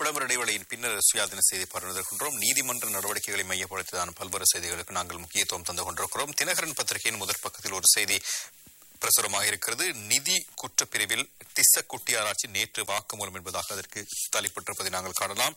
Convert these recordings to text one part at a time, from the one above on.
விளம்பர இடைவெளியின் பின்னர் சுயாதீன செய்தி பகிர்ந்திருக்கின்றோம் நீதிமன்ற நடவடிக்கைகளை மையப்படுத்தியதான பல்வேறு செய்திகளுக்கு நாங்கள் முக்கியத்துவம் தந்து கொண்டிருக்கிறோம் தினகரன் பத்திரிகையின் முதற் பக்கத்தில் ஒரு செய்தி பிரசுரமாக இருக்கிறது நிதி குற்றப்பிரிவில் திஸ்ஸ குட்டியாராய்ச்சி நேற்று வாக்குமூலம் என்பதாக அதற்கு தலைப்பட்டிருப்பதை நாங்கள் காணலாம்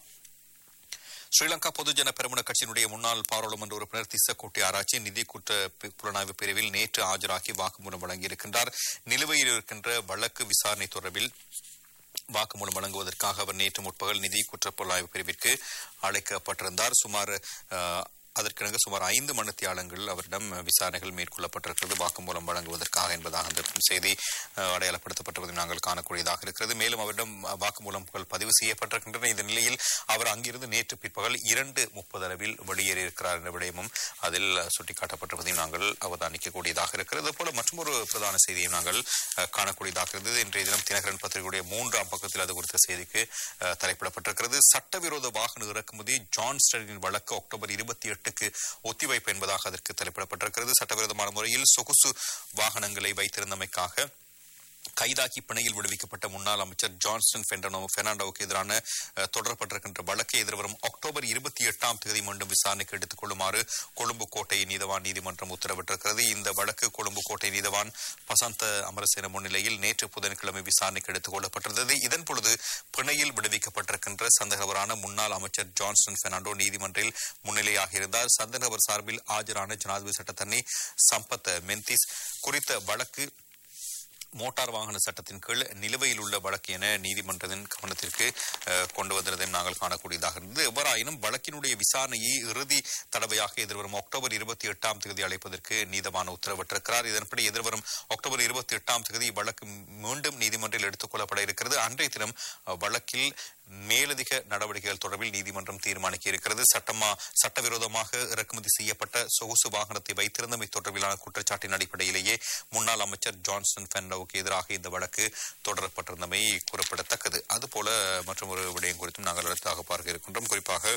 ஸ்ரீலங்கா பொதுஜன பெரமுன கட்சியினுடைய முன்னாள் பாராளுமன்ற உறுப்பினர் திஸ்ஸக்கோட்டை ஆராய்ச்சி நிதி குற்ற பி- புலனாய்வு பிரிவில் நேற்று ஆஜராகி வாக்குமூலம் வழங்கியிருக்கின்றார் நிலுவையில் இருக்கின்ற வழக்கு விசாரணை தொடர்பில் வாக்குமூலம் வழங்குவதற்காக அவர் நேற்று முற்பகல் நிதி குற்ற புலனாய்வு பிரிவிற்கு அழைக்கப்பட்டிருந்தார் சுமார் அஹ், அதற்கிணங்க சுமார் ஐந்து மணித்தியாலங்கள் அவரிடம் விசாரணைகள் மேற்கொள்ளப்பட்டிருக்கிறது வாக்குமூலம் வழங்குவதற்காக என்பதாக அந்த செய்தி அஹ், அடையாளப்படுத்தப்பட்டிருப்பதை நாங்கள் காணக்கூடியதாக இருக்கிறது மேலும் அவரிடம் அஹ், வாக்குமூலங்கள் பதிவு செய்யப்பட்டிருக்கின்றன இந்த நிலையில் அவர் அங்கிருந்து நேற்று பிற்பகல் இரண்டு முப்பது அளவில் வெளியேறியிருக்கிறார் என்ற விடயமும் அதில் சுட்டிக்காட்டப்பட்டிருப்பதையும் நாங்கள் அவதானிக்கக்கூடியதாக இருக்கிறது போல மற்றொரு பிரதான செய்தியை நாங்கள் அஹ், காணக்கூடியதாக இருந்தது இன்றைய தினம் தினகரன் பத்திரிகையுடைய மூன்றாம் பக்கத்தில் அது குறித்த செய்திக்கு அஹ், தலைப்பிடப்பட்டிருக்கிறது சட்டவிரோத வாகன இறக்குமதி ஜான்ஸ்டனின் வழக்கு அக்டோபர் இருபத்தி எட்டுக்கு ஒத்திவைப்பு என்பதாக அதற்கு தலைப்பிடப்பட்டிருக்கிறது சட்டவிரோதமான முறையில் சொகுசு வாகனங்களை வைத்திருந்தமைக்காக கைதாக்கி பிணையில் விடுவிக்கப்பட்ட முன்னாள் அமைச்சர் ஜான்சன் பெண்டனோ பெர்னாண்டோவுக்கு எதிரான அஹ், தொடரப்பட்டிருக்கின்ற வழக்கை எதிர்வரும் அக்டோபர் இருபத்தி எட்டாம் தேதி மீண்டும் விசாரணைக்கு எடுத்துக் கொள்ளுமாறு கொழும்பு கோட்டை நீதவான் நீதிமன்றம் உத்தரவிட்டிருக்கிறது இந்த வழக்கு கொழும்பு கோட்டை நீதவான் பசந்த அமரசேன முன்னிலையில் நேற்று புதன்கிழமை விசாரணைக்கு எடுத்துக் கொள்ளப்பட்டிருந்தது இதன் பொழுது பிணையில் விடுவிக்கப்பட்டிருக்கின்ற சந்தேகவரான முன்னாள் அமைச்சர் ஜான்சன் பெர்னாண்டோ நீதிமன்றில் முன்னிலையாக இருந்தார் சந்தேகவர் சார்பில் ஆஜரான ஜனாதிபதி சட்டத்தண்ணி சம்பத் மெந்திஸ் குறித்த வழக்கு மோட்டார் வாகன சட்டத்தின் கீழ் நிலுவையில் உள்ள வழக்கு என நீதிமன்றத்தின் கவனத்திற்கு அஹ், கொண்டு வந்ததை நாங்கள் காணக்கூடியதாக இருந்தது எவ்வாறாயினும் வழக்கினுடைய விசாரணையை இறுதி தடவையாக எதிர்வரும் அக்டோபர் இருபத்தி எட்டாம் தேதி அழைப்பதற்கு நீதவான் உத்தரவிட்டிருக்கிறார் இதன்படி எதிர்வரும் அக்டோபர் இருபத்தி எட்டாம் தேதி வழக்கு மீண்டும் நீதிமன்றில் எடுத்துக் கொள்ளப்பட இருக்கிறது அன்றைய தினம் அஹ், வழக்கில் மேலதிக நடவடிக்கைகள் தொடர்பில் நீதிமன்றம் தீர்மானிக்க இருக்கிறது சட்டமா சட்டவிரோதமாக இறக்குமதி செய்யப்பட்ட சொகுசு வாகனத்தை வைத்திருந்தமை தொடர்பிலான குற்றச்சாட்டின் அடிப்படையிலேயே முன்னாள் அமைச்சர் ஜான்சன் பெர்னாண்டோவுக்கு எதிராக இந்த வழக்கு தொடரப்பட்டிருந்தமை குறிப்பிடத்தக்கது அதுபோல மற்றும் ஒரு விடயம் குறித்தும் நாங்கள் அடுத்ததாக பார்க்க இருக்கின்றோம் குறிப்பாக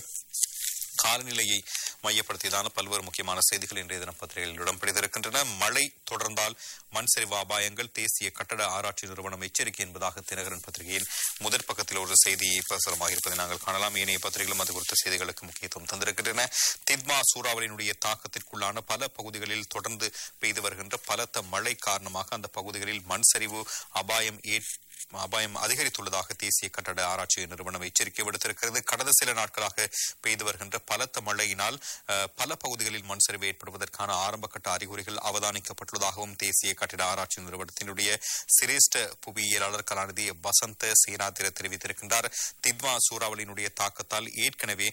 காலநிலையை மையப்படுத்தியதான பல்வேறு முக்கியமான செய்திகள் இன்றைய தினம் பத்திரிகைகளில் இடம் பிடித்திருக்கின்றன மழை தொடர்ந்தால் மண் சரிவு அபாயங்கள் தேசிய கட்டட ஆராய்ச்சி நிறுவனம் எச்சரிக்கை என்பதாக தினகரன் பத்திரிகையின் முதற் பக்கத்தில் ஒரு செய்தி பிரசுரமாக இருப்பதை நாங்கள் காணலாம் ஏனைய பத்திரிகைகளும் அது குறித்த செய்திகளுக்கு முக்கியத்துவம் தந்திருக்கின்றன தித்மா சூறாவளியினுடைய தாக்கத்திற்குள்ளான பல பகுதிகளில் தொடர்ந்து பெய்து வருகின்ற பலத்த மழை காரணமாக அந்த பகுதிகளில் மண் சரிவு அபாயம் ஏற் அபாயம் அதிகரித்துள்ளதாக தேசிய கட்டட ஆராய்ச்சி நிறுவனம் எச்சரிக்கை விடுத்திருக்கிறது கடந்த சில நாட்களாக பெய்து வருகின்ற பலத்த மழையினால் அஹ், பல பகுதிகளில் மண் சரிவு ஏற்படுவதற்கான ஆரம்பகட்ட அறிகுறிகள் அவதானிக்கப்பட்டுள்ளதாகவும் தேசிய கட்டிட ஆராய்ச்சி நிறுவனத்தினுடைய சிரேஷ்ட புவியியலாளர் கலாநிதி வசந்த சேனாதிர தெரிவித்திருக்கின்றார் தித்வா சூறாவளியினுடைய தாக்கத்தால் ஏற்கனவே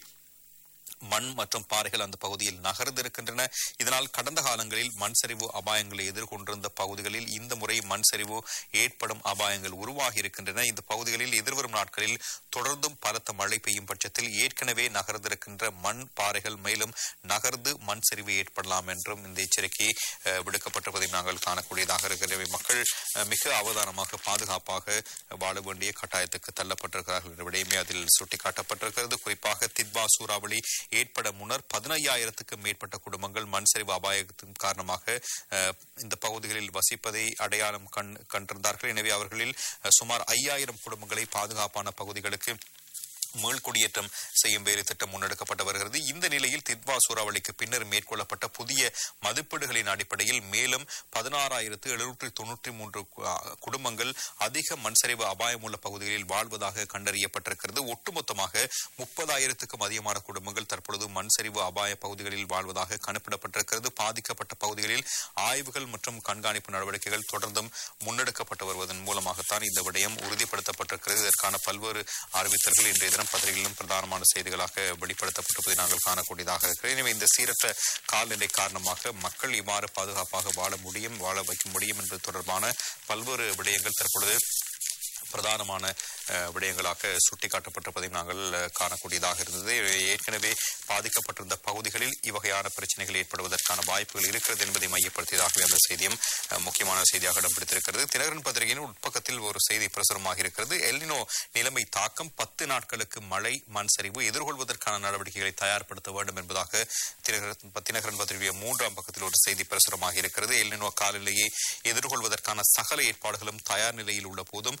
மண் மற்றும் பாறைகள் அந்த பகுதியில் நகர்ந்திருக்கின்றன இதனால் கடந்த காலங்களில் மண் சரிவு அபாயங்களை எதிர்கொண்டிருந்த பகுதிகளில் இந்த முறை மண் சரிவு ஏற்படும் அபாயங்கள் உருவாகி இருக்கின்றன இந்த பகுதிகளில் எதிர்வரும் நாட்களில் தொடர்ந்தும் பலத்த மழை பெய்யும் பட்சத்தில் ஏற்கனவே நகர்ந்திருக்கின்ற மண் பாறைகள் மேலும் நகர்ந்து மண் சரிவு ஏற்படலாம் என்றும் இந்த எச்சரிக்கை அஹ், விடுக்கப்பட்டிருப்பதை நாங்கள் காணக்கூடியதாக இருக்கிறது மக்கள் அஹ், மிக அவதானமாக பாதுகாப்பாக வாழ வேண்டிய கட்டாயத்துக்கு தள்ளப்பட்டிருக்கிறார்கள் என்ற விடயமே அதில் சுட்டிக்காட்டப்பட்டிருக்கிறது குறிப்பாக தித்வா சூறாவளி ஏற்பட முன்னர் பதினையாயிரத்துக்கும் மேற்பட்ட குடும்பங்கள் மண் சரிவு அபாயத்தின் காரணமாக அஹ், இந்த பகுதிகளில் வசிப்பதை அடையாளம் கண் கண்டிருந்தார்கள் எனவே அவர்களில் அஹ், சுமார் ஐயாயிரம் குடும்பங்களை பாதுகாப்பான பகுதிகளுக்கு மீள்குடியேற்றம் செய்யும் வேறு திட்டம் முன்னெடுக்கப்பட்டு வருகிறது இந்த நிலையில் தித்வா சூறாவளிக்கு பின்னர் மேற்கொள்ளப்பட்ட புதிய மதிப்பீடுகளின் அடிப்படையில் மேலும் பதினாறாயிரத்து எழுநூற்றி தொன்னூற்றி மூன்று கு- அ, குடும்பங்கள் அதிக மண்சரிவு அபாயம் உள்ள பகுதிகளில் வாழ்வதாக கண்டறியப்பட்டிருக்கிறது ஒட்டுமொத்தமாக முப்பதாயிரத்துக்கும் அதிகமான குடும்பங்கள் தற்பொழுது மண்சரிவு அபாய பகுதிகளில் வாழ்வதாக கணக்கிடப்பட்டிருக்கிறது பாதிக்கப்பட்ட பகுதிகளில் ஆய்வுகள் மற்றும் கண்காணிப்பு நடவடிக்கைகள் தொடர்ந்தும் முன்னெடுக்கப்பட்டு வருவதன் மூலமாகத்தான் இந்த விடயம் உறுதிப்படுத்தப்பட்டிருக்கிறது இதற்கான பல்வேறு அறிவித்தல்கள் இன்றைய தினம் பத்திரிகைகளிலும் பிரதானமான செய்திகளாக வெளிப்படுத்தப்பட்டிருப்பதை நாங்கள் காணக்கூடியதாக இருக்கிறது எனவே இந்த சீரற்ற காலநிலை காரணமாக மக்கள் இவ்வாறு பாதுகாப்பாக வாழ முடியும் வாழ வைக்க முடியும் என்பது தொடர்பான பல்வேறு விடயங்கள் தற்பொழுது பிரதானமான அஹ், விடயங்களாக சுட்டிக்காட்டப்பட்டிருப்பதையும் நாங்கள் அஹ், காணக்கூடியதாக இருந்தது ஏற்கனவே பாதிக்கப்பட்டிருந்த பகுதிகளில் இவ்வகையான பிரச்சனைகள் ஏற்படுவதற்கான வாய்ப்புகள் இருக்கிறது என்பதை மையப்படுத்தியதாகவே அந்த செய்தியும் அஹ், முக்கியமான செய்தியாக இடம் பிடித்திருக்கிறது தினகரன் பத்திரிகையின் உட்பக்கத்தில் ஒரு செய்தி பிரசுரமாக இருக்கிறது எல்னினோ நிலைமை தாக்கம் பத்து நாட்களுக்கு மழை மண் சரிவு எதிர்கொள்வதற்கான நடவடிக்கைகளை தயார்படுத்த வேண்டும் என்பதாக தினகரன் தினகரன் பத்திரிகை மூன்றாம் பக்கத்தில் ஒரு செய்தி பிரசுரமாக இருக்கிறது எல்னினோ காலநிலையை எதிர்கொள்வதற்கான சகல ஏற்பாடுகளும் தயார் நிலையில் உள்ள போதும் பத்து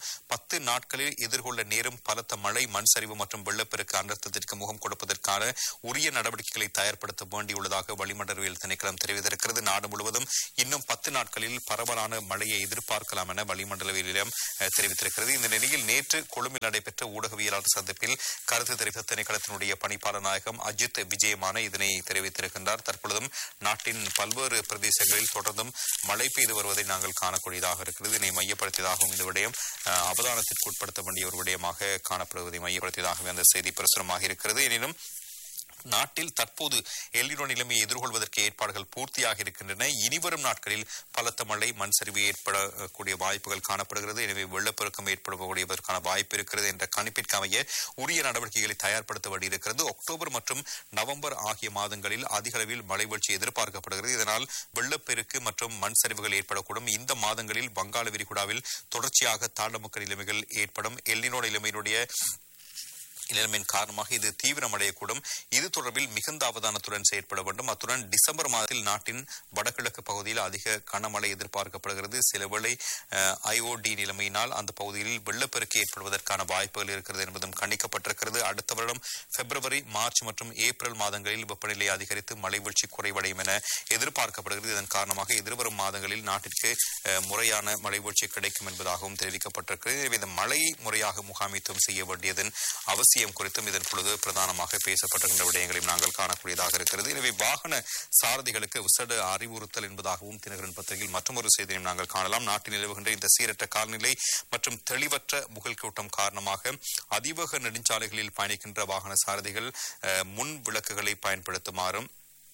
பத்து நாட்களில் எதிர்கொள்ள நேரும் பலத்த மழை மண் சரிவு மற்றும் வெள்ளப்பெருக்கு அனர்த்தத்திற்கு முகம் கொடுப்பதற்கான உரிய நடவடிக்கைகளை தயார்படுத்த வேண்டியுள்ளதாக வளிமண்டலவியல் திணைக்களம் தெரிவித்திருக்கிறது நாடு முழுவதும் இன்னும் பத்து நாட்களில் பரவலான மழையை எதிர்பார்க்கலாம் என வளிமண்டலவியலிடம் அஹ், தெரிவித்திருக்கிறது இந்த நிலையில் நேற்று கொழும்பில் நடைபெற்ற ஊடகவியலாளர் சந்திப்பில் கருத்து தெரிவித்த திணைக்களத்தினுடைய பணிப்பாளர் நாயகம் அஜித் விஜயமான இதனை தெரிவித்திருக்கின்றார் தற்பொழுதும் நாட்டின் பல்வேறு பிரதேசங்களில் தொடர்ந்தும் மழை பெய்து வருவதை நாங்கள் காணக்கூடியதாக இருக்கிறது இதனை மையப்படுத்தியதாகவும் இந்த விடயம் அஹ், அவதானத்திற்கு உட்படுத்த வேண்டிய ஒரு விடயமாக காணப்படுவதை மையப்படுத்தியதாகவே அந்த செய்தி பிரசுரமாக இருக்கிறது எனினும் நாட்டில் தற்போது எல்லினோ நிலைமையை எதிர்கொள்வதற்கு ஏற்பாடுகள் பூர்த்தியாக இருக்கின்றன இனிவரும் நாட்களில் பலத்த மழை மண் சரிவு ஏற்படக்கூடிய வாய்ப்புகள் காணப்படுகிறது எனவே வெள்ளப்பெருக்கம் ஏற்படக்கூடியதற்கான வாய்ப்பு இருக்கிறது என்ற கணிப்பிற்கு அமைய உரிய நடவடிக்கைகளை தயார்படுத்த வேண்டியிருக்கிறது அக்டோபர் மற்றும் நவம்பர் ஆகிய மாதங்களில் அதிக அளவில் மழை வீழ்ச்சி எதிர்பார்க்கப்படுகிறது இதனால் வெள்ளப்பெருக்கு மற்றும் மண் சரிவுகள் ஏற்படக்கூடும் இந்த மாதங்களில் வங்காள விரிகுடாவில் தொடர்ச்சியாக தாண்டமுக்க நிலைமைகள் ஏற்படும் எல்லினோ நிலைமையினுடைய நிலைமையின் காரணமாக இது தீவிரமடையக்கூடும் இது தொடர்பில் மிகுந்த அவதானத்துடன் செயற்பட வேண்டும் அத்துடன் டிசம்பர் மாதத்தில் நாட்டின் வடகிழக்கு பகுதியில் அதிக கனமழை எதிர்பார்க்கப்படுகிறது சில வேளை ஐஓடி நிலைமையினால் அந்த பகுதியில் வெள்ளப்பெருக்கு ஏற்படுவதற்கான வாய்ப்புகள் இருக்கிறது என்பதும் கணிக்கப்பட்டிருக்கிறது அடுத்த வருடம் பிப்ரவரி மார்ச் மற்றும் ஏப்ரல் மாதங்களில் வெப்பநிலை அதிகரித்து மழை வீழ்ச்சி குறைவடையும் என எதிர்பார்க்கப்படுகிறது இதன் காரணமாக எதிர்வரும் மாதங்களில் நாட்டிற்கு அஹ், முறையான மழை வீழ்ச்சி கிடைக்கும் என்பதாகவும் தெரிவிக்கப்பட்டிருக்கிறது எனவே இந்த மழையை முறையாக முகாமித்துவம் செய்ய வேண்டியதன் அவசியம் குறித்தும் இதன் பொழுது பிரதானமாக பேசப்பட்டிருக்கின்ற விடயங்களையும் நாங்கள் காணக்கூடியதாக இருக்கிறது எனவே வாகன சாரதிகளுக்கு விசட அறிவுறுத்தல் என்பதாகவும் தினகரன் பத்திரிகையில் மற்றொரு செய்தியையும் நாங்கள் காணலாம் நாட்டில் நிலவுகின்ற இந்த சீரற்ற காலநிலை மற்றும் தெளிவற்ற முகல் கூட்டம் காரணமாக அதிவேக நெடுஞ்சாலைகளில் பயணிக்கின்ற வாகன சாரதிகள் அஹ், முன் விளக்குகளை பயன்படுத்துமாறும்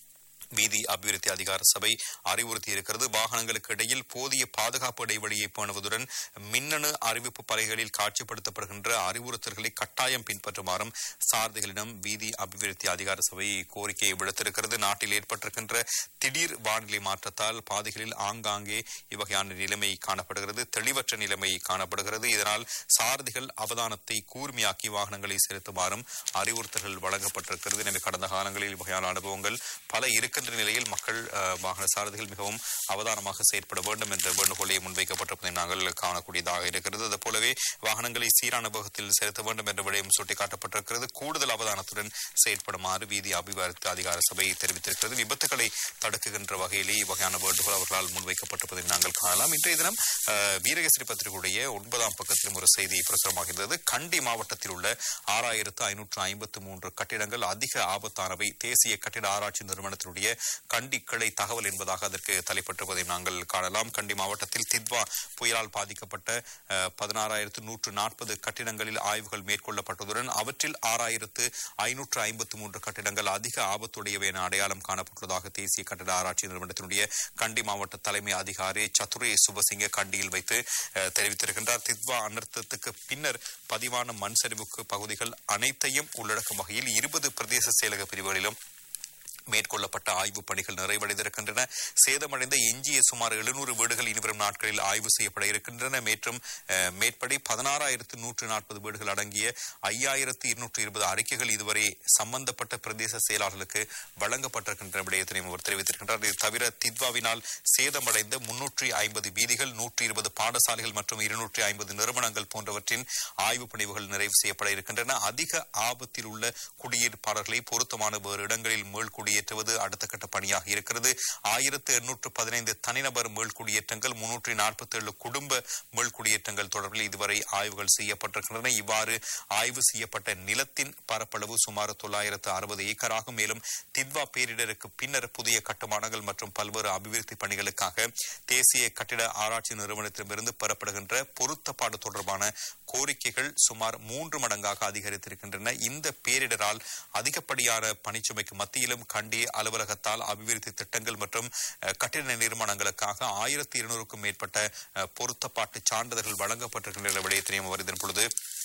வீதி அபிவிருத்தி அதிகார சபை அறிவுறுத்தி இருக்கிறது வாகனங்களுக்கு இடையில் போதிய பாதுகாப்பு இடைவெளியை பேணுவதுடன் மின்னணு அறிவிப்பு பலகைகளில் காட்சிப்படுத்தப்படுகின்ற அறிவுறுத்தல்களை கட்டாயம் பின்பற்றுமாறும் சாரதிகளிடம் வீதி அபிவிருத்தி அதிகார சபை கோரிக்கையை விடுத்திருக்கிறது நாட்டில் ஏற்பட்டிருக்கின்ற திடீர் வானிலை மாற்றத்தால் பாதைகளில் ஆங்காங்கே இவ்வகையான நிலைமை காணப்படுகிறது தெளிவற்ற நிலைமை காணப்படுகிறது இதனால் சாரதிகள் அவதானத்தை கூர்மையாக்கி வாகனங்களை செலுத்துமாறும் அறிவுறுத்தல்கள் வழங்கப்பட்டிருக்கிறது எனவே கடந்த காலங்களில் இவ்வகையான அனுபவங்கள் பல இருக்கின்ற நிலையில் மக்கள் அஹ், வாகன சாரதிகள் மிகவும் அவதானமாக செயற்பட வேண்டும் என்ற வேண்டுகோளை முன்வைக்கப்பட்டிருப்பதை நாங்கள் காணக்கூடியதாக இருக்கிறது அது போலவே வாகனங்களை சீரான வேகத்தில் செலுத்த வேண்டும் என்ற விடயம் சுட்டிக்காட்டப்பட்டிருக்கிறது கூடுதல் அவதானத்துடன் செயற்படுமாறு வீதி அபிவிருத்தி அதிகார சபை தெரிவித்திருக்கிறது விபத்துகளை தடுக்குகின்ற வகையிலே இவ்வகையான வேண்டுகோள் அவர்களால் முன்வைக்கப்பட்டிருப்பதை நாங்கள் காணலாம் இன்றைய தினம் அஹ், வீரகேசரி பத்திரிகையுடைய ஒன்பதாம் பக்கத்திலும் ஒரு செய்தி பிரசுரமாகிறது கண்டி மாவட்டத்தில் உள்ள ஆறாயிரத்து ஐநூற்று ஐம்பத்து மூன்று கட்டிடங்கள் அதிக ஆபத்தானவை தேசிய கட்டிட ஆராய்ச்சி நிறுவனத்தினுடைய கண்டி கிளை தகவல் என்பதாக அதற்கு தலைப்பட்டிருப்பதை நாங்கள் காணலாம் கண்டி மாவட்டத்தில் தித்வா புயலால் பாதிக்கப்பட்ட பதினாறாயிரத்து நூற்று நாற்பது கட்டிடங்களில் ஆய்வுகள் மேற்கொள்ளப்பட்டதுடன் அவற்றில் ஆறாயிரத்து ஐநூற்று ஐம்பத்து மூன்று கட்டிடங்கள் அதிக ஆபத்துடையவை என அடையாளம் காணப்பட்டுள்ளதாக தேசிய கட்டிட ஆராய்ச்சி நிறுவனத்தினுடைய கண்டி மாவட்ட தலைமை அதிகாரி சதுரே சுபசிங்க கண்டியில் வைத்து அஹ், தெரிவித்திருக்கின்றார் தித்வா அனர்த்தத்துக்கு பின்னர் பதிவான மண் சரிவுக்கு பகுதிகள் அனைத்தையும் உள்ளடக்கும் வகையில் இருபது பிரதேச செயலக பிரிவுகளிலும் மேற்கொள்ளப்பட்ட ஆய்வுப் பணிகள் நிறைவடைந்திருக்கின்றன சேதமடைந்த எஞ்சிய சுமார் எழுநூறு வீடுகள் இனிவரும் நாட்களில் ஆய்வு செய்யப்பட இருக்கின்றன மேற்றும் அஹ், மேற்படி பதினாறாயிரத்து நூற்று நாற்பது வீடுகள் அடங்கிய ஐயாயிரத்து இருநூற்று இருபது அறிக்கைகள் இதுவரை சம்பந்தப்பட்ட பிரதேச செயலாளர்களுக்கு வழங்கப்பட்டிருக்கின்ற விடயத்தினையும் அவர் தெரிவித்திருக்கின்றார் இது தவிர தித்வாவினால் சேதமடைந்த முன்னூற்றி ஐம்பது வீதிகள் நூற்றி இருபது பாடசாலைகள் மற்றும் இருநூற்றி ஐம்பது நிறுவனங்கள் போன்றவற்றின் ஆய்வுப் பணிவுகள் நிறைவு செய்யப்பட இருக்கின்றன அதிக ஆபத்தில் உள்ள குடியிருப்பாளர்களை பொருத்தமான வேறு இடங்களில் மீள் குடியேற்றுவது அடுத்த கட்ட பணியாக இருக்கிறது ஆயிரத்து எண்ணூற்று பதினைந்து தனிநபர் மீள் குடியேற்றங்கள் முன்னூற்றி நாற்பத்தி ஏழு குடும்ப மீள் குடியேற்றங்கள் தொடர்பில் இதுவரை ஆய்வுகள் செய்யப்பட்டிருக்கின்றன இவ்வாறு ஆய்வு செய்யப்பட்ட நிலத்தின் பரப்பளவு சுமார் தொள்ளாயிரத்து அறுபது ஏக்கராகும் மேலும் தித்வா பேரிடருக்கு பின்னர் புதிய கட்டுமானங்கள் மற்றும் பல்வேறு அபிவிருத்தி பணிகளுக்காக தேசிய கட்டிட ஆராய்ச்சி நிறுவனத்திடமிருந்து பெறப்படுகின்ற பொருத்தப்பாடு தொடர்பான கோரிக்கைகள் சுமார் மூன்று மடங்காக அதிகரித்திருக்கின்றன இந்த பேரிடரால் அதிகப்படியான பணிச்சுமைக்கு மத்தியிலும் கண்டி அலுவலகத்தால் அபிவிருத்தி திட்டங்கள் மற்றும் அஹ், கட்டிட நிர்மாணங்களுக்காக ஆயிரத்தி இருநூறுக்கும் மேற்பட்ட அஹ், பொருத்தப்பாட்டு சான்றிதழ்கள் வழங்கப்பட்டிருக்கின்ற விடயத்தினையும் அவர் இதன் பொழுது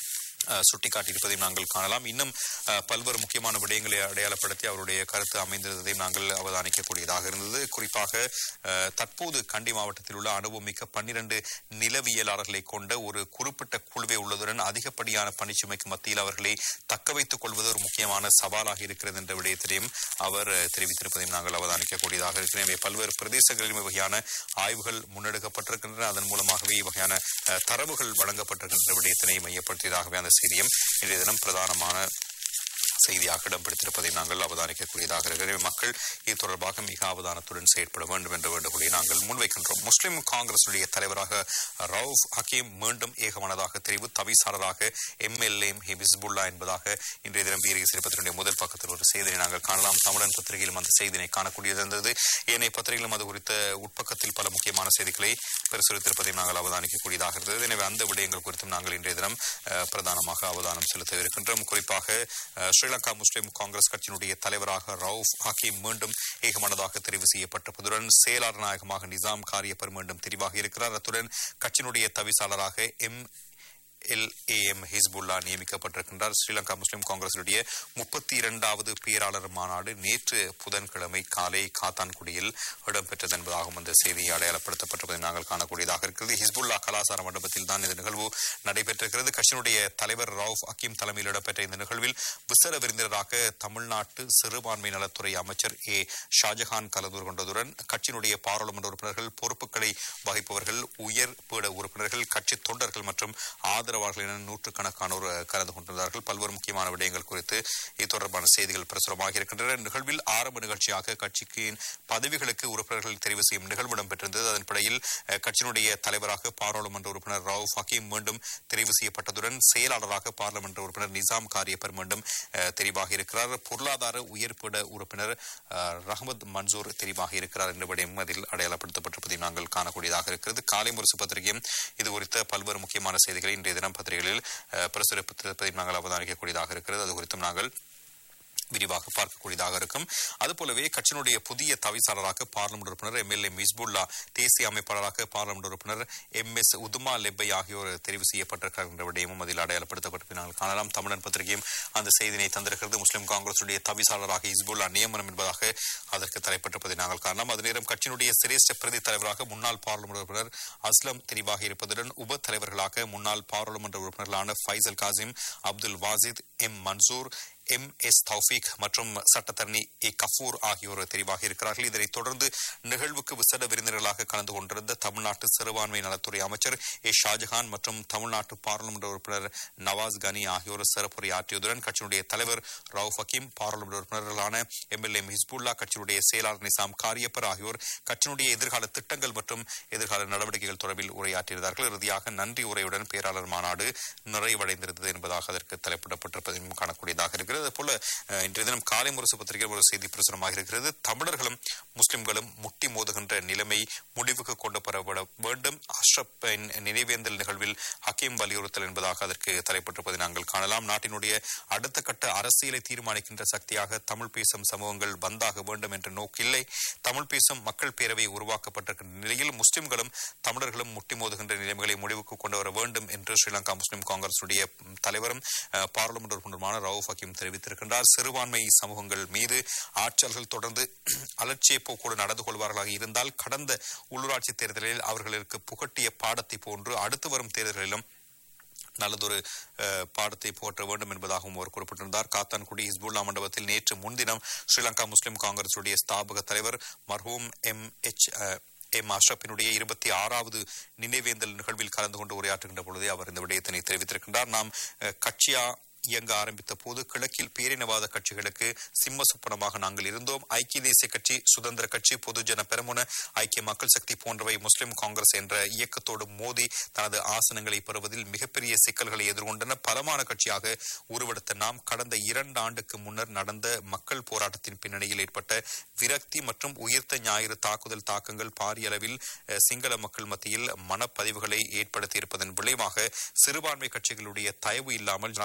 அஹ், சுட்டிக்காட்டியிருப்பதையும் நாங்கள் காணலாம் இன்னும் அஹ், பல்வேறு முக்கியமான விடயங்களை அடையாளப்படுத்தி அவருடைய கருத்து அமைந்திருந்ததையும் நாங்கள் அவதானிக்கக்கூடியதாக இருந்தது குறிப்பாக அஹ், தற்போது கண்டி மாவட்டத்தில் உள்ள அனுபவமிக்க பன்னிரண்டு நிலவியலாளர்களை கொண்ட ஒரு குறிப்பிட்ட குழுவே உள்ளதுடன் அதிகப்படியான பணிச்சுமைக்கு மத்தியில் அவர்களை தக்க வைத்துக் கொள்வது ஒரு முக்கியமான சவாலாக இருக்கிறது என்ற விடயத்திலையும் அவர் அஹ், தெரிவித்திருப்பதையும் நாங்கள் அவதானிக்கக்கூடியதாக இருக்கிறது எனவே பல்வேறு பிரதேசங்களிலும் இவ்வகையான ஆய்வுகள் முன்னெடுக்கப்பட்டிருக்கின்றன அதன் மூலமாகவே இவ்வகையான அஹ், தரவுகள் வழங்கப்பட்டிருக்கின்ற விடயத்தினை மையப்படுத்தியதாகவே அந்த செய்தியும் இன்றைய தினம் பிரதானமான செய்தியாக இடம்பெடுத்திருப்பதை நாங்கள் அவதானிக்கக்கூடியதாக இருக்கிறது எனவே மக்கள் இது தொடர்பாக மிக அவதானத்துடன் செயற்பட வேண்டும் என்ற வேண்டுகோளை நாங்கள் முன்வைக்கின்றோம் முஸ்லிம் காங்கிரசுடைய தலைவராக ரவுஃப் ஹக்கீம் மீண்டும் ஏகமனதாக தெரிவு தவிசாளராக எம்எல்ஏ ஹிபிஸ்புல்லா என்பதாக இன்றைய தினம் வீரக சிறப்பத்தினுடைய முதல் பக்கத்தில் ஒரு செய்தியை நாங்கள் காணலாம் தமிழன் பத்திரிகையிலும் அந்த செய்தியை காணக்கூடியது இருந்தது ஏனைய பத்திரிகைகளும் அது குறித்த உட்பக்கத்தில் பல முக்கியமான செய்திகளை பிரசுரித்திருப்பதையும் நாங்கள் அவதானிக்கக்கூடியதாக இருந்தது எனவே அந்த விடயங்கள் குறித்தும் நாங்கள் இன்றைய தினம் அஹ், பிரதானமாக அவதானம் செலுத்தவிருக்கின்றோம் குறிப்பாக அஹ், ஸ்ரீலங்கா முஸ்லிம் காங்கிரஸ் கட்சியினுடைய தலைவராக ரவுஃப் ஹக்கீம் மீண்டும் ஏகமனதாக தெரிவு செய்யப்பட்டிருப்பதுடன் செயலாளர் நாயகமாக நிசாம் காரியப்பர் மீண்டும் தெரிவாக இருக்கிறார் அத்துடன் கட்சியினுடைய தவிசாளராக எம் எல்ஏஎம் ஹிஸ்புல்லா நியமிக்கப்பட்டிருக்கின்றார் ஸ்ரீலங்கா முஸ்லிம் காங்கிரசுடைய முப்பத்தி இரண்டாவது பேராளர் மாநாடு நேற்று புதன்கிழமை காலை காத்தான்குடியில் இடம்பெற்றது என்பதாகவும் அந்த செய்தி அடையாளப்படுத்தப்பட்டிருப்பதை நாங்கள் காணக்கூடியதாக இருக்கிறது ஹிஸ்புல்லா கலாசார மண்டபத்தில் தான் இந்த நிகழ்வு நடைபெற்றிருக்கிறது கட்சியினுடைய தலைவர் ரவுஃப் அக்கீம் தலைமையில் இடம்பெற்ற இந்த நிகழ்வில் விசேட விருந்தினராக தமிழ்நாட்டு சிறுபான்மை நலத்துறை அமைச்சர் ஏ ஷாஜஹான் கலந்து கொண்டதுடன் கட்சியினுடைய பாராளுமன்ற உறுப்பினர்கள் பொறுப்புகளை வகிப்பவர்கள் உயர் பீட உறுப்பினர்கள் கட்சி தொண்டர்கள் மற்றும் ஆதரவாளர்கள் என நூற்றுக்கணக்கானோர் அஹ், கலந்து கொண்டிருந்தார்கள் பல்வேறு முக்கியமான விடயங்கள் குறித்து இது தொடர்பான செய்திகள் பிரசுரமாக இருக்கின்றன நிகழ்வில் ஆரம்ப நிகழ்ச்சியாக கட்சியின் பதவிகளுக்கு உறுப்பினர்கள் தெரிவு செய்யும் நிகழ்வு இடம்பெற்றிருந்தது அதன்படியில் அஹ், கட்சியினுடைய தலைவராக பாராளுமன்ற உறுப்பினர் ரவுஃப் ஹக்கீம் மீண்டும் தெரிவு செய்யப்பட்டதுடன் செயலாளராக பார்லிமெண்ட் உறுப்பினர் நிசாம் காரியப்பர் மீண்டும் அஹ், தெரிவாக இருக்கிறார் பொருளாதார உயர்பிட உறுப்பினர் அஹ், ரஹமத் மன்சூர் தெரிவாக இருக்கிறார் என்ற விடயம் அதில் அடையாளப்படுத்தப்பட்டிருப்பதை நாங்கள் காணக்கூடியதாக இருக்கிறது காலை முரசு பத்திரிகையும் இது குறித்த பல்வேறு முக்கியமான செய்திகளை இன்றைய தினம் பத்திரிகைகளில் அஹ், பிரசுரித்திருப்பதை நாங்கள் அவதானிக்கக்கூடியதாக இருக்கிறது அது குறித்தும் நாங்கள் விரிவாக பார்க்கக்கூடியதாக இருக்கும் அதுபோலவே கட்சியினுடைய புதிய தவிசாளராக பார்லிமெண்ட் உறுப்பினர் எம்எல்ஏ மிஸ்புல்லா தேசிய அமைப்பாளராக பார்லிமெண்ட் உறுப்பினர் எம் எஸ் உதுமா லெப்பை ஆகியோர் தெரிவு செய்யப்பட்டிருக்கிறார் என்ற விடயமும் அதில் அடையாளப்படுத்தப்பட்டு நாங்கள் காணலாம் தமிழன் பத்திரிகையும் அந்த செய்தியினை தந்திருக்கிறது முஸ்லிம் காங்கிரசுடைய தவிசாளராக இஸ்புல்லா நியமனம் என்பதாக அதற்கு தலைப்பட்டிருப்பதை நாங்கள் காணலாம் அதே நேரம் கட்சியினுடைய சிரேஷ்ட பிரதி தலைவராக முன்னாள் பார்லிமெண்ட் உறுப்பினர் அஸ்லம் தெரிவாக இருப்பதுடன் உப தலைவர்களாக முன்னாள் பாராளுமன்ற உறுப்பினர்களான Faisal Kasim Abdul Wasith M Mansoor M S Thowfeek மற்றும் சட்டத்தரணி ஏ கஃபூர் ஆகியோர் தெரிவாக இருக்கிறார்கள் இதனைத் தொடர்ந்து நிகழ்வுக்கு விசேட விருந்தினர்களாக கலந்து கொண்டிருந்த தமிழ்நாட்டு சிறுபான்மை நலத்துறை அமைச்சர் ஏ ஷாஜஹான் மற்றும் தமிழ்நாட்டு பாராளுமன்ற உறுப்பினர் நவாஸ் கனி ஆகியோர் சிறப்புரையாற்றியதுடன் கட்சியினுடைய தலைவர் ரவுஃப் ஹக்கீம் பாராளுமன்ற உறுப்பினர்களான எம்எல்ஏ ஹிஸ்புல்லா கட்சியினுடைய செயலாளர் நிசாம் காரியப்பர் ஆகியோர் கட்சியினுடைய எதிர்கால திட்டங்கள் மற்றும் எதிர்கால நடவடிக்கைகள் தொடர்பில் உரையாற்றியிருந்தார்கள் இறுதியாக நன்றி உரையுடன் பேராளர் மாநாடு நிறைவடைந்திருந்தது என்பதாக அதற்கு தலைப்பிடப்பட்டிருப்பதையும் காணக்கூடியதாக இருக்கிறது அதுபோல அஹ், இன்றைய தினம் காலை முரசு பத்திரிகையில் ஒரு செய்தி பிரசுரமாக இருக்கிறது தமிழர்களும் முஸ்லிம்களும் முட்டி மோதுகின்ற நிலைமை முடிவுக்கு கொண்டு வரப்பட வேண்டும் அஷ்ரப்பின் நினைவேந்தல் நிகழ்வில் ஹக்கீம் வலியுறுத்தல் என்பதாக அதற்கு தலைப்பட்டிருப்பதை நாங்கள் காணலாம் நாட்டினுடைய அடுத்த கட்ட அரசியலை தீர்மானிக்கின்ற சக்தியாக தமிழ் பேசும் சமூகங்கள் வந்தாக வேண்டும் என்ற நோக்கில்லை தமிழ் பேசும் மக்கள் பேரவை உருவாக்கப்பட்டிருக்கின்ற நிலையில் முஸ்லிம்களும் தமிழர்களும் முட்டி மோதுகின்ற நிலைமைகளை முடிவுக்கு கொண்டு வர வேண்டும் என்று ஸ்ரீலங்கா முஸ்லிம் காங்கிரசுடைய ம், தலைவரும் அஹ், பாராளுமன்ற உறுப்பினருமான ரவுஃப் ஹக்கீம் தெரிவித்திருக்கின்றார் சிறுபான்மை சமூகங்கள் மீது ஆட்சியாளர்கள் தொடர்ந்து அலட்சிய போக்கோடு நடந்து கொள்வார்களாக இருந்தால் கடந்த உள்ளூராட்சி தேர்தலில் அவர்களுக்கு புகட்டிய பாடத்தை போன்று அடுத்து வரும் தேர்தலிலும் நல்லதொரு அஹ், பாடத்தை போற்ற வேண்டும் என்பதாகவும் அவர் குறிப்பிட்டிருந்தார் காத்தான்குடி ஹிஸ்புல்லா மண்டபத்தில் நேற்று முன்தினம் ஸ்ரீலங்கா முஸ்லிம் காங்கிரசுடைய ஸ்தாபக தலைவர் மர்ஹூம் எம் எச் எம் அஷ்ரப்பினுடைய இருபத்தி ஆறாவது நினைவேந்தல் நிகழ்வில் கலந்து கொண்டு உரையாற்றுகின்ற பொழுதே அவர் இந்த விடயத்தினை தெரிவித்திருக்கின்றார் நாம் அஹ், கட்சியா இயங்க ஆரம்பித்த போது கிழக்கில் பேரினவாத கட்சிகளுக்கு சிம்ம சுப்பனமாக நாங்கள் இருந்தோம் ஐக்கிய தேசிய கட்சி சுதந்திர கட்சி பொதுஜன பெரமுன ஐக்கிய மக்கள் சக்தி போன்றவை முஸ்லிம் காங்கிரஸ் என்ற இயக்கத்தோடு மோதி தனது ஆசனங்களை பெறுவதில் மிகப்பெரிய சிக்கல்களை எதிர்கொண்டன பலமான கட்சியாக உருவெடுத்த நாம் கடந்த இரண்டு ஆண்டுக்கு முன்னர் நடந்த மக்கள் போராட்டத்தின் பின்னணியில் ஏற்பட்ட விரக்தி மற்றும் உயிர்த்த ஞாயிறு தாக்குதல் தாக்கங்கள் பாரிய அளவில் அஹ், சிங்கள மக்கள் மத்தியில் மனப்பதிவுகளை ஏற்படுத்தியிருப்பதன் விளைவாக சிறுபான்மை கட்சிகளுடைய தயவு இல்லாமல் ஜனாதிபதி தேர்தலை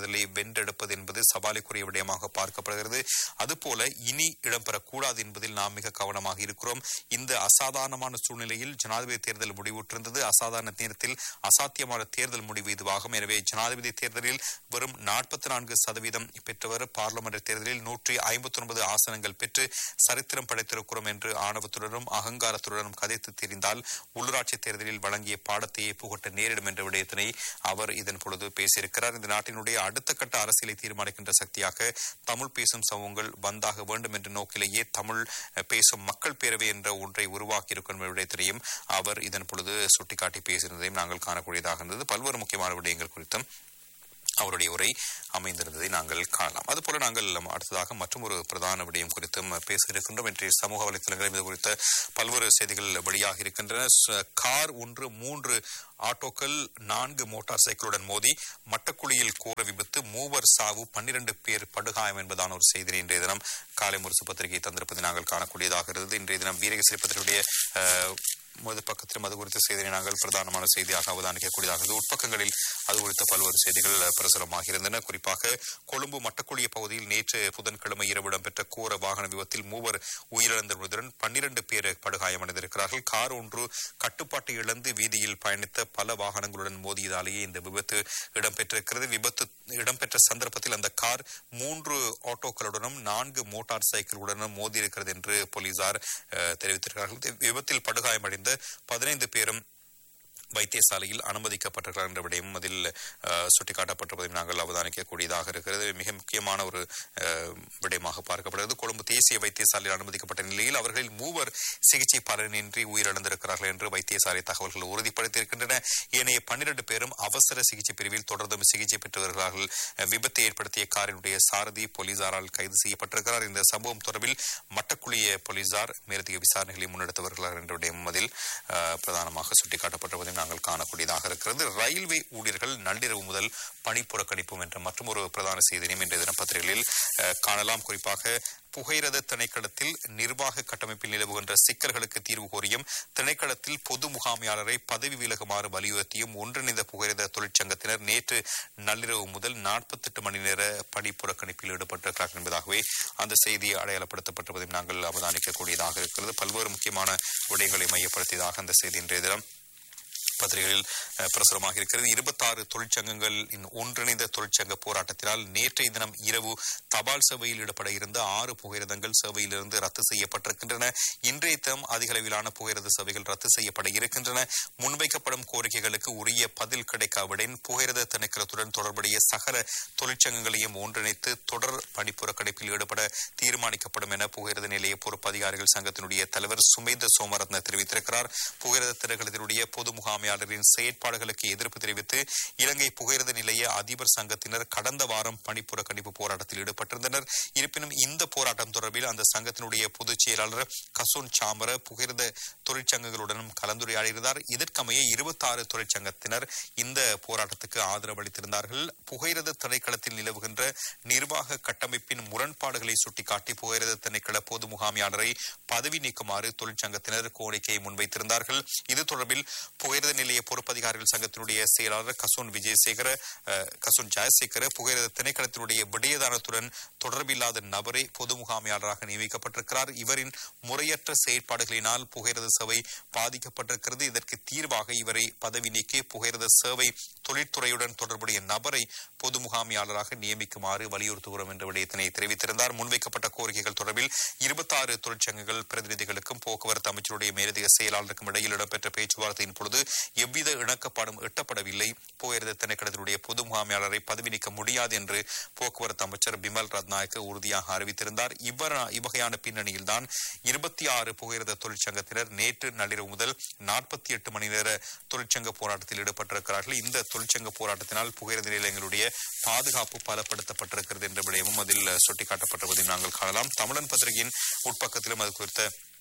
தேர்தலை வென்றெடுப்பது என்பது சவாலுக்குரிய விடயமாக பார்க்கப்படுகிறது அதுபோல இனி இடம்பெறக்கூடாது என்பதில் நாம் மிக கவனமாக இருக்கிறோம் இந்த அசாதாரணமான சூழ்நிலையில் ஜனாதிபதி தேர்தல் முடிவுற்றிருந்தது அசாதாரண நேரத்தில் அசாத்தியமான தேர்தல் முடிவு இதுவாகும் எனவே ஜனாதிபதி தேர்தலில் வெறும் நாற்பத்தி நான்கு சதவீதம் பெற்றவர் பார்லிமெண்ட் தேர்தலில் நூற்றி ஐம்பத்தி ஒன்பது ஆசனங்கள் பெற்று சரித்திரம் படைத்திருக்கிறோம் என்று ஆணவத்துடனும் அகங்காரத்துடனும் கதைத்து தெரிந்தால் உள்ளூராட்சி தேர்தலில் வழங்கிய பாடத்தையே புகட்ட நேரிடும் என்ற விடயத்தினை அவர் இதன் பொழுது பேசியிருக்கிறார் இந்த நாட்டினுடைய அடுத்த கட்ட அரசியலை தீர்மானிக்கின்ற சக்தியாக தமிழ் பேசும் சமூகங்கள் வந்தாக வேண்டும் என்ற நோக்கிலேயே தமிழ் அஹ், பேசும் மக்கள் பேரவை என்ற ஒன்றை உருவாக்கி இருக்கும் விடயத்தினையும் அவர் இதன் பொழுது சுட்டிக்காட்டி பேசியிருந்ததையும் நாங்கள் காணக்கூடியதாக இருந்தது பல்வேறு முக்கியமான விடயங்கள் குறித்தும் அவருடைய உரை அமைந்திருந்ததை நாங்கள் காணலாம் அதுபோல நாங்கள் அடுத்ததாக மற்றும் ஒரு பிரதான விடயம் குறித்தும் பேச இருக்கின்றோம் இன்றைய சமூக வலைத்தளங்களில் இது குறித்த பல்வேறு செய்திகள் வெளியாக இருக்கின்றன ச- கார் ஒன்று மூன்று ஆட்டோக்கள் நான்கு மோட்டார் சைக்கிளுடன் மோதி மட்டக்குழியில் கோர விபத்து மூவர் சாவு பன்னிரண்டு பேர் படுகாயம் என்பதான ஒரு செய்தி இன்றைய தினம் காலை முரசு பத்திரிகை தந்திருப்பதை நாங்கள் காணக்கூடியதாக இருந்தது இன்றைய தினம் வீரகேசரி பத்திரிகையுடைய அஹ், முதல் பக்கத்திலும் அது குறித்த செய்தியை நாங்கள் பிரதானமான செய்தியாக அவதானிக்கக்கூடியதாக இருந்தது உட்பக்கங்களில் அது குறித்த பல்வேறு செய்திகள் அஹ், பிரசுரமாக இருந்தன குறிப்பாக கொழும்பு மட்டக்குழிய பகுதியில் நேற்று புதன்கிழமை இரவு இடம்பெற்ற கோர வாகன விபத்தில் மூவர் உயிரிழந்ததுடன் பன்னிரண்டு பேர் படுகாயமடைந்திருக்கிறார்கள் கார் ஒன்று கட்டுப்பாட்டை இழந்து வீதியில் பயணித்த பல வாகனங்களுடன் மோதியதாலேயே இந்த விபத்து இடம்பெற்றிருக்கிறது விபத்து இடம்பெற்ற சந்தர்ப்பத்தில் அந்த கார் மூன்று ஆட்டோக்களுடனும் நான்கு மோட்டார் சைக்கிளுடனும் மோதியிருக்கிறது என்று போலீசார் அஹ், தெரிவித்திருக்கிறார்கள் இந்த விபத்தில் படுகாயமடைந்த பதினைந்து பேரும் வைத்தியசாலையில் அனுமதிக்கப்பட்டிருக்கிறார் என்ற விடயமும் அதில் அஹ், சுட்டிக்காட்டப்பட்டிருப்பதையும் நாங்கள் அவதானிக்கக்கூடியதாக இருக்கிறது மிக முக்கியமான ஒரு அஹ், விடயமாக பார்க்கப்படுகிறது கொழும்பு தேசிய வைத்தியசாலையில் அனுமதிக்கப்பட்ட நிலையில் அவர்களில் மூவர் சிகிச்சை பலனின்றி உயிரிழந்திருக்கிறார்கள் என்று வைத்தியசாலை தகவல்கள் உறுதிப்படுத்தியிருக்கின்றன ஏனைய பன்னிரண்டு பேரும் அவசர சிகிச்சை பிரிவில் தொடர்ந்தும் சிகிச்சை பெற்று வருகிறார்கள் அஹ், விபத்தை ஏற்படுத்திய காரினுடைய சாரதி போலீசாரால் கைது செய்யப்பட்டிருக்கிறார் இந்த சம்பவம் தொடர்பில் மட்டக்குழிய போலீசார் மேலதிக விசாரணைகளை முன்னெடுத்து வருகிறார்கள் என்ற விடயமும் அதில் அஹ், பிரதானமாக சுட்டிக்காட்டப்பட்டிருப்பதையும் நாங்கள் காணக்கூடியதாக இருக்கிறது ரயில்வே ஊழியர்கள் நள்ளிரவு முதல் பணி புறக்கணிப்பும் என்ற மற்றும் ஒரு பிரதான செய்தியும் இன்றைய தின பத்திரிகைகளில் அஹ், காணலாம் குறிப்பாக புகையிரத திணைக்களத்தில் நிர்வாக கட்டமைப்பில் நிலவுகின்ற சிக்கல்களுக்கு தீர்வு கோரியும் திணைக்களத்தில் பொது முகாமையாளரை பதவி விலகுமாறு வலியுறுத்தியும் ஒன்றிணைந்த புகையிரத தொழிற்சங்கத்தினர் நேற்று நள்ளிரவு முதல் நாற்பத்தெட்டு மணி நேர பணி புறக்கணிப்பில் ஈடுபட்டிருக்கிறார்கள் என்பதாகவே அந்த செய்தி அடையாளப்படுத்தப்பட்டிருப்பதையும் நாங்கள் அவதானிக்கக்கூடியதாக இருக்கிறது பல்வேறு முக்கியமான விடயங்களை மையப்படுத்தியதாக அந்த செய்தி இன்றைய தினம் பத்திரிகைகளில் அஹ், பிரசுரமாக இருக்கிறது இருபத்தாறு தொழிற்சங்கங்களின் ஒன்றிணைந்த தொழிற்சங்க போராட்டத்தினால் நேற்றைய தினம் இரவு தபால் சேவையில் ஈடுபட இருந்த ஆறு புகையிரதங்கள் சேவையிலிருந்து ரத்து செய்யப்பட்டிருக்கின்றன இன்றைய தினம் அதிக அளவிலான புகையிரத சேவைகள் ரத்து செய்யப்பட இருக்கின்றன முன்வைக்கப்படும் கோரிக்கைகளுக்கு உரிய பதில் கிடைக்காவிடன் புகையிரத திணைக்களத்துடன் தொடர்புடைய சகல தொழிற்சங்கங்களையும் ஒன்றிணைத்து தொடர் பணி புறக்கணிப்பில் ஈடுபட தீர்மானிக்கப்படும் என புகையிரத நிலைய பொறுப்பு அதிகாரிகள் சங்கத்தினுடைய தலைவர் சுமேத சோமரத்ன தெரிவித்திருக்கிறார் புகையிரத திணைக்களத்தினுடைய பொது முகாமையாளரின் செயற்பாடுகளுக்கு எதிர்ப்பு தெரிவித்து இலங்கை புகையிரத நிலைய அதிபர் சங்கத்தினர் கடந்த வாரம் பணி புறக்கணிப்பு போராட்டத்தில் ஈடுபட்டிருந்தனர் இருப்பினும் இந்த போராட்டம் தொடர்பில் அந்த சங்கத்தினுடைய பொதுச் செயலாளர் கசோன் சாமர புகையிரத தொழிற்சங்கங்களுடனும் கலந்துரையாடியிருந்தார் இதற்கமைய இருபத்தாறு தொழிற்சங்கத்தினர் இந்த போராட்டத்துக்கு ஆதரவு அளித்திருந்தார்கள் புகையிரத திணைக்களத்தில் நிலவுகின்ற நிர்வாக கட்டமைப்பின் முரண்பாடுகளை சுட்டிக்காட்டி புகையிரத திணைக்கள பொது முகாமையாளரை பதவி நீக்குமாறு தொழிற்சங்கத்தினர் கோரிக்கையை முன்வைத்திருந்தார்கள் இது தொடர்பில் புகையிரத நிலைய பொறுப்பதிகாரிகள் சங்கத்தினுடைய செயலாளர் கசோன் விஜயசேகர அஹ், கசோன் ஜெயசேகர புகையிரத திணைக்களத்தினுடைய விடயதானத்துடன் தொடர்பில்லாத நபரை பொது முகாமையாளராக நியமிக்கப்பட்டிருக்கிறார் இவரின் முறையற்ற செயற்பாடுகளினால் புகையிரத சேவை பாதிக்கப்பட்டிருக்கிறது இதற்கு தீர்வாக இவரை பதவி நீக்கி புகையிரத சேவை தொழிற்துறையுடன் தொடர்புடைய நபரை பொது முகாமையாளராக நியமிக்குமாறு வலியுறுத்துகிறோம் என்ற விடயத்தினை தெரிவித்திருந்தார் முன்வைக்கப்பட்ட கோரிக்கைகள் தொடர்பில் இருபத்தாறு தொழிற்சங்கங்கள் பிரதிநிதிகளுக்கும் போக்குவரத்து அமைச்சருடைய மேலதிக செயலாளருக்கும் இடையில் இடம்பெற்ற பேச்சுவார்த்தையின் பொழுது எவ்வித இணக்கப்பாடும் எட்டப்படவில்லை புகையிரத திணைக்களத்தினுடைய பொது முகாமையாளரை பதவி நீக்க முடியாது என்று போக்குவரத்து அமைச்சர் பிமல் ரத்நாயக்க உறுதியாக அறிவித்திருந்தார் இவ்வாறு இவ்வகையான பின்னணியில்தான் இருபத்தி ஆறு புகையிரத தொழிற்சங்கத்தினர் நேற்று நள்ளிரவு முதல் நாற்பத்தி எட்டு மணி நேர தொழிற்சங்க போராட்டத்தில் ஈடுபட்டிருக்கிறார்கள் இந்த தொழிற்சங்க போராட்டத்தினால் புகையிரத நிலையங்களுடைய பாதுகாப்பு பலப்படுத்தப்பட்டிருக்கிறது என்ற விடயமும் அதில் சுட்டிக்காட்டப்பட்டிருப்பதை நாங்கள் காணலாம் தமிழன் பத்திரிகையின் உட்பக்கத்திலும் அது குறித்த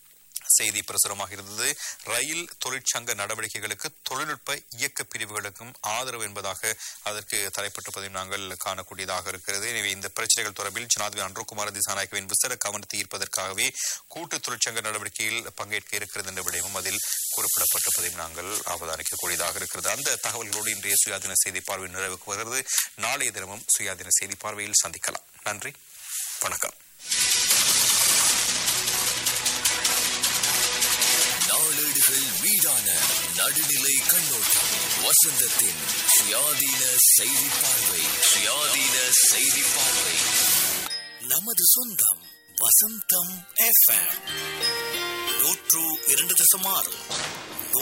செய்தி பிரசுரமாக இருந்தது ரயில் தொழிற்சங்க நடவடிக்கைகளுக்கு தொழில்நுட்ப இயக்க பிரிவுகளுக்கும் ஆதரவு என்பதாக அதற்கு தலைப்பட்டிருப்பதையும் நாங்கள் காணக்கூடியதாக இருக்கிறது எனவே இந்த பிரச்சனைகள் தொடர்பில் ஜனாதிபதி அன்ரோகுமார திசாநாயக்கவின் விசேட கவனத்தை ஈர்ப்பதற்காகவே கூட்டு தொழிற்சங்க நடவடிக்கையில் பங்கேற்க இருக்கிறது என்ற விடயமும் அதில் குறிப்பிடப்பட்டிருப்பதையும் நாங்கள் அவதானிக்கக்கூடியதாக இருக்கிறது அந்த தகவல்களோடு இன்றைய சுயாதீன செய்தி பார்வை நிறைவுக்கு வருகிறது நாளைய தினமும் சுயாதீன செய்தி பார்வையில் சந்திக்கலாம் நன்றி வணக்கம் நாளேடுகள் மீதான நடுநிலை கண்ணோட்டம் வசந்தத்தின் சுயாதீன செய்தி பார்வை சுயாதீன செய்தி பார்வை நமது சொந்தம் வசந்தம் எஃப்எம் நூற்று இரண்டு தசம் ஆறு